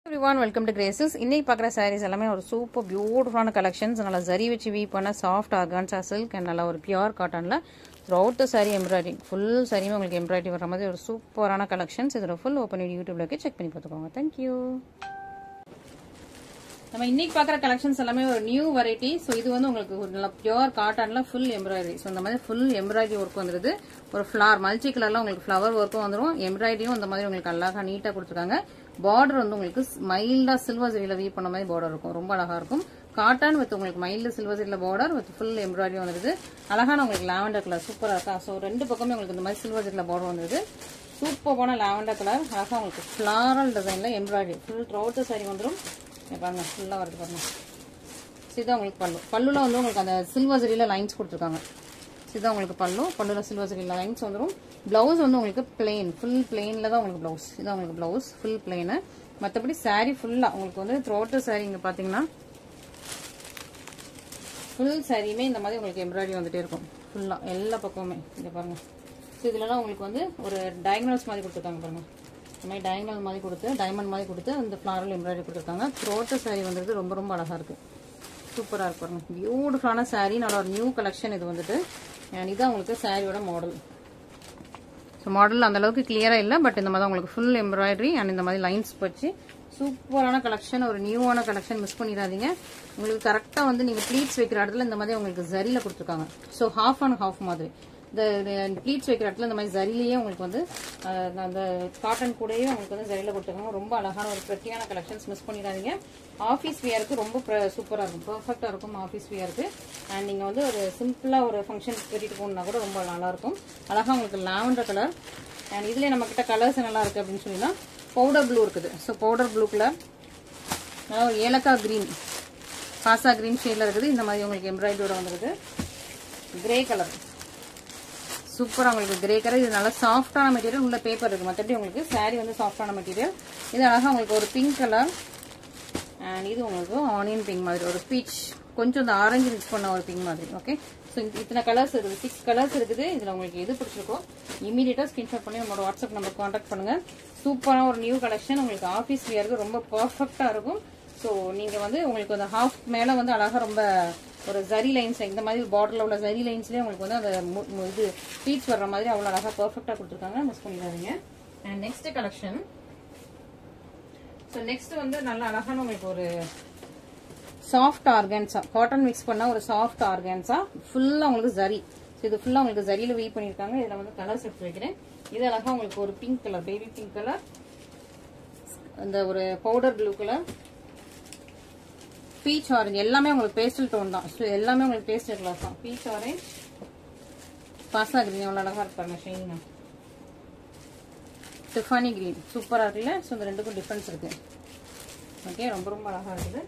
every everyone welcome to Graces இன்னைக்கு பார்க்குற சாரீஸ் எல்லாமே ஒரு சூப்பர் பியூட்டிஃபுல்லான கலெக்ஷன்ஸ் நல்லா ஜரி வச்சு வீ பண்ண சாஃப்ட் ஆர்கான்ஸா சில்க் அண்ட் நல்லா ஒரு பியூர் காட்டனில் throughout the sari embroidery full சாரியுமே உங்களுக்கு எம்ப்ராய்டரி வர மாதிரி ஒரு சூப்பரான கலெக்ஷன்ஸ் இதோட ஃபுல் ஓப்பன் வீடியோ யூடியூப்ல இருக்கு செக் பண்ணி பார்த்துக்கோங்க தேங்க்யூ நம்ம இன்னைக்கு பார்க்குற கலெக்ஷன்ஸ் எல்லாமே ஒரு நியூ வெரைட்டி ஸோ இது வந்து உங்களுக்கு ஒரு நல்ல பியூர் காட்டன்ல ஃபுல் எம்ப்ராய்டரி ஸோ இந்த மாதிரி ஃபுல் எம்ப்ராய்டரி ஒர்க் வந்துருது ஒரு ஃப்ளார் மல்டி கலர்ல உங்களுக்கு ஃப்ளவர் ஒர்க்கும் வந்துடும் எம்ப்ராய்டரியும் இந்த மாதிரி உங்களுக்கு அழகா நீட்டாக கொடுத்துருக்காங்க பார்டர் வந்து உங்களுக்கு மைல்டா சில்வர் ஜெரியில வீ பண்ண மாதிரி பார்டர் இருக்கும் ரொம்ப அழகா இருக்கும் காட்டன் வித் உங்களுக்கு மைல்டு சில்வர் ஜெரியில பார்டர் வித் ஃபுல் எம்ப்ராய்டரி வந்துருது அழகான உங்களுக்கு லாவெண்டர் கலர் சூப்பரா இருக்கா ஸோ ரெண்டு பக்கமே உங்களுக்கு இந்த மாதிரி சில்வர் ஜெரியில பார்டர் வந்துருது சூப்பரான லாவெண்டர் கலர் அழகா உங்களுக்கு ஃபிளாரல் டிசைன்ல எம்ப்ராய்டரி ஃபுல் த்ரோட் சாரி வந்துடும் இங்க பாருங்க ஃபுல்லாக வருது பாருங்க இதுதான் உங்களுக்கு பல்லு பல்லுல வந்து உங்களுக்கு அந்த சில்வர் ஜெரியில லைன்ஸ் கொடுத்துருக்காங்க இதுதான் உங்களுக்கு பல்லு பல்லுல சில்வர் ஜெரியில லைன்ஸ் வந்துடும் பிளவுஸ் வந்து உங்களுக்கு பிளெயின் ஃபுல் பிளெயினில் தான் உங்களுக்கு பிளவுஸ் இதான் உங்களுக்கு பிளவுஸ் ஃபுல் பிளெயின் மற்றபடி சாரீ ஃபுல்லாக உங்களுக்கு வந்து த்ரோட்டு சாரீ இங்கே பார்த்தீங்கன்னா ஃபுல் சாரியுமே இந்த மாதிரி உங்களுக்கு எம்ப்ராய்டரி வந்துட்டே இருக்கும் ஃபுல்லாக எல்லா பக்கமுமே இங்கே பாருங்க ஸோ இதுலலாம் உங்களுக்கு வந்து ஒரு டயக்னல்ஸ் மாதிரி கொடுத்துருக்காங்க பாருங்க இந்த மாதிரி டயக்னல் மாதிரி கொடுத்து டைமண்ட் மாதிரி கொடுத்து இந்த ஃப்ளாரல் எம்ப்ராய்டரி கொடுத்துருக்காங்க த்ரோட்டு சாரி வந்துட்டு ரொம்ப ரொம்ப அழகாக இருக்குது சூப்பராக இருக்கு பாருங்க பியூட்டிஃபுல்லான சாரீ நல்ல ஒரு நியூ கலெக்ஷன் இது வந்துட்டு அண்ட் இதான் உங்களுக்கு சாரியோட மாடல் ஸோ மாடல் அந்த அளவுக்கு கிளியராக இல்லை பட் இந்த மாதிரி உங்களுக்கு ஃபுல் எம்ப்ராய்டரி அண்ட் இந்த மாதிரி லைன்ஸ் வச்சு சூப்பரான கலெக்ஷன் ஒரு நியூவான கலெக்ஷன் மிஸ் பண்ணிடாதீங்க உங்களுக்கு கரெக்டாக வந்து நீங்கள் ப்ளீட்ஸ் வைக்கிற இடத்துல இந்த மாதிரி உங்களுக்கு ஜரியில் கொடுத்துருக்காங்க ஸோ ஹாஃப் அண்ட் ஹாஃப் மாதிரி இந்த ப்ளீட்ஸ் வைக்கிற இடத்துல இந்த மாதிரி ஜரிலேயே உங்களுக்கு வந்து அந்த காட்டன் கூடயே உங்களுக்கு வந்து ஜரியில் கொடுத்துருக்காங்க ரொம்ப அழகான ஒரு பிரத்தியான கலெக்ஷன்ஸ் மிஸ் பண்ணிடாதீங்க ஆஃபீஸ் வியருக்கு ரொம்ப சூப்பராக இருக்கும் பர்ஃபெக்டாக இருக்கும் ஆஃபீஸ் வியருக்கு அண்ட் நீங்கள் வந்து ஒரு சிம்பிளாக ஒரு ஃபங்க்ஷன் கட்டிட்டு போகணுன்னா கூட ரொம்ப நல்லாயிருக்கும் அழகாக உங்களுக்கு லாவெண்டர் கலர் அண்ட் இதுலேயே நம்மக்கிட்ட கலர்ஸ் நல்லா இருக்குது அப்படின்னு சொல்லினா பவுடர் ப்ளூ இருக்குது ஸோ பவுடர் ப்ளூ கலர் ஒரு ஏலக்காய் க்ரீன் பாசா க்ரீன் ஷேடில் இருக்குது இந்த மாதிரி உங்களுக்கு எம்ப்ராய்டரியோட வந்துருது கிரே கலர் சூப்பராக உங்களுக்கு கிரே கலர் இது நல்லா சாஃப்டான மெட்டீரியல் உள்ள பேப்பர் இருக்குது மற்றபடி உங்களுக்கு சாரீ வந்து சாஃப்டான மெட்டீரியல் இது அழகாக உங்களுக்கு ஒரு பிங்க் கலர் அண்ட் இது உங்களுக்கு ஆனியன் பிங்க் மாதிரி ஒரு பீச் கொஞ்சம் இந்த ஆரஞ்சு மிக்ஸ் பண்ண ஒரு பிங்க் மாதிரி ஓகே ஸோ இத்தனை கலர்ஸ் இருக்குது சிக்ஸ் கலர்ஸ் இருக்குது இதில் உங்களுக்கு எது பிடிச்சிருக்கோ இமீடியட்டாக ஸ்கிரீன்ஷாட் பண்ணி நம்மளோட வாட்ஸ்அப் நம்பர் காண்டாக்ட் பண்ணுங்கள் சூப்பரான ஒரு நியூ கலெக்ஷன் உங்களுக்கு ஆஃபீஸ் வியருக்கு ரொம்ப பர்ஃபெக்டாக இருக்கும் ஸோ நீங்கள் வந்து உங்களுக்கு அந்த ஹாஃப் மேலே வந்து அழகாக ரொம்ப ஒரு ஜரி லைன்ஸ் இந்த மாதிரி பார்டரில் உள்ள ஜரி லைன்ஸ்லேயே உங்களுக்கு வந்து அந்த இது பீச் வர்ற மாதிரி அவ்வளோ அழகாக பர்ஃபெக்டாக கொடுத்துருக்காங்க மிஸ் பண்ணிடாதீங்க and next collection so next வந்து நல்ல அழகான உங்களுக்கு ஒரு சாஃப்ட் ஆர்கான்ஸா காட்டன் மிக்ஸ் பண்ண ஒரு சாஃப்ட் ஆர்கான்ஸா ஃபுல்லாக உங்களுக்கு ஜரி ஸோ இது ஃபுல்லாக உங்களுக்கு ஜரியில் வெயிட் பண்ணியிருக்காங்க இதில் வந்து கலர்ஸ் எடுத்து வைக்கிறேன் இது அழகாக உங்களுக்கு ஒரு pink colour baby pink colour இந்த ஒரு powder blue colour peach orange எல்லாமே உங்களுக்கு பேஸ்டல் டோன் தான் ஸோ எல்லாமே உங்களுக்கு பேஸ்டல் கலர் தான் பீச் ஆரஞ்ச் பாசா கிரீன் எவ்வளோ அழகாக இருப்பாங்க ஷைனா டிஃபானி கிரீன் சூப்பராக இருக்குல்ல ஸோ இந்த ரெண்டுக்கும் டிஃப்ரென்ஸ் இருக்கு ஓகே ரொம்ப ரொம்ப அழகாக இருக்குது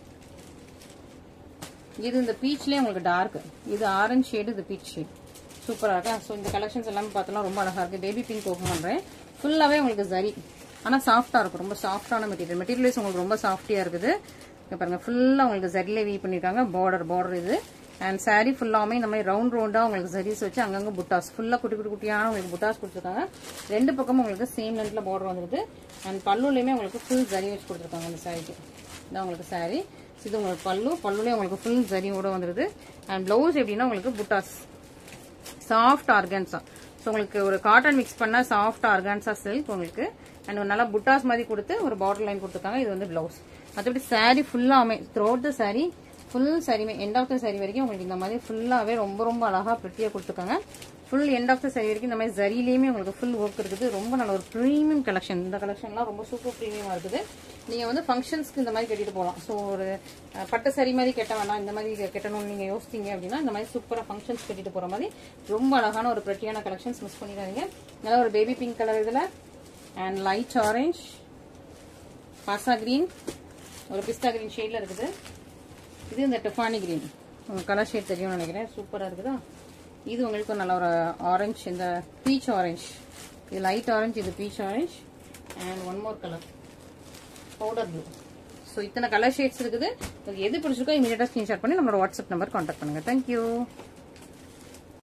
இது இந்த பீச்லேயே உங்களுக்கு டார்க் இது ஆரஞ்சு ஷேடு இது பீச் ஷேட் சூப்பராக இருக்கா ஸோ இந்த கலெக்ஷன்ஸ் எல்லாமே பார்த்தோம்னா ரொம்ப அழகாக இருக்குது பேபி பிங்க் ஓப்பன் பண்ணுறேன் ஃபுல்லாகவே உங்களுக்கு சரி ஆனால் சாஃப்டாக இருக்கும் ரொம்ப சாஃப்டான மெட்டீரியல் மெட்டீரியல்ஸ் உங்களுக்கு ரொம்ப சாஃப்டியாக இருக்குது இங்கே பாருங்கள் ஃபுல்லாக உங்களுக்கு ஜரியில் வீ பண்ணியிருக்காங்க பார்டர் பார்டர் இது அண்ட் சாரீ ஃபுல்லாமே இந்த மாதிரி ரவுண்ட் ரவுண்டாக உங்களுக்கு ஜரிஸ் வச்சு அங்கங்கே புட்டாஸ் ஃபுல்லாக குட்டி குட்டி குட்டியான உங்களுக்கு புட்டாஸ் கொடுத்துருக்காங்க ரெண்டு பக்கமும் உங்களுக்கு சேம் லென்த்தில் பார்டர் வந்துருது அண்ட் பல்லுலையுமே உங்களுக்கு ஃபுல் ஜரி வச்சு கொடுத்துருக்காங்க இந்த சாரிக்கு இதான் உங்களுக்கு சாரீ இது உங்களுக்கு பல்லு பல்லுலேயே உங்களுக்கு ஃபுல் ஜரியோட வந்துருது அண்ட் ப்ளவுஸ் எப்படின்னா உங்களுக்கு புட்டாஸ் சாஃப்ட் ஆர்கான்ஸா ஸோ உங்களுக்கு ஒரு காட்டன் மிக்ஸ் பண்ணால் சாஃப்ட் ஆர்கான்ஸா சில்க் உங்களுக்கு அண்ட் நல்லா புட்டாஸ் மாதிரி கொடுத்து ஒரு பார்டர் லைன் கொடுத்துருக்காங்க இது வந்து ப்ளவுஸ் மற்றபடி சாரீ ஃபுல்லாமே த்ரோட் த சாரீ ஃபுல் சாரியுமே எண்ட் ஆஃப் த சாரி வரைக்கும் உங்களுக்கு இந்த மாதிரி ஃபுல்லாகவே ரொம்ப ரொம்ப அழகாக ப்ரிட்டியாக கொடுத்துருக்காங்க full end of the sari வரைக்கும் இந்த மாதிரி ஜரிலையுமே உங்களுக்கு ஃபுல் ஒர்க் இருக்குது ரொம்ப நல்ல ஒரு ப்ரீமியம் கலெக்ஷன் இந்த கலெக்ஷன்லாம் ரொம்ப சூப்பர் ப்ரீமியமாக இருக்குது நீங்கள் வந்து ஃபங்க்ஷன்ஸ்க்கு இந்த மாதிரி கட்டிட்டு போகலாம் ஸோ ஒரு பட்டு சரி மாதிரி கட்ட வேணாம் இந்த மாதிரி கட்டணும்னு நீங்கள் யோசித்தீங்க அப்படின்னா இந்த மாதிரி சூப்பராக ஃபங்க்ஷன்ஸ் கட்டிட்டு போகிற மாதிரி ரொம்ப அழகான ஒரு ப்ரெட்டியான கலெக்ஷன்ஸ் மிஸ் பண்ணிடாதீங்க நல்லா ஒரு பேபி பிங்க் கலர் இதில் அண்ட் லைட் ஆரஞ்ச் பாசா கிரீன் ஒரு பிஸ்தா கிரீன் ஷேடில் இருக்குது இது இந்த டெஃபானி கிரீன் உங்களுக்கு கலர் ஷேட் தெரியும்னு நினைக்கிறேன் சூப்பராக இருக்குதா இது உங்களுக்கு நல்ல ஒரு ஆரஞ்சு இந்த பீச் ஆரஞ்ச் இது லைட் ஆரஞ்சு இது peach orange and one more colour powder blue so இத்தனை கலர் ஷேட்ஸ் இருக்குது எது பிடிச்சிருக்கோ இமீடியட்டாக ஸ்க்ரீன்ஷாட் பண்ணி நம்மளோட வாட்ஸ்அப் நம்பர் கான்டாக்ட் பண்ணுங்கள் தேங்க்யூ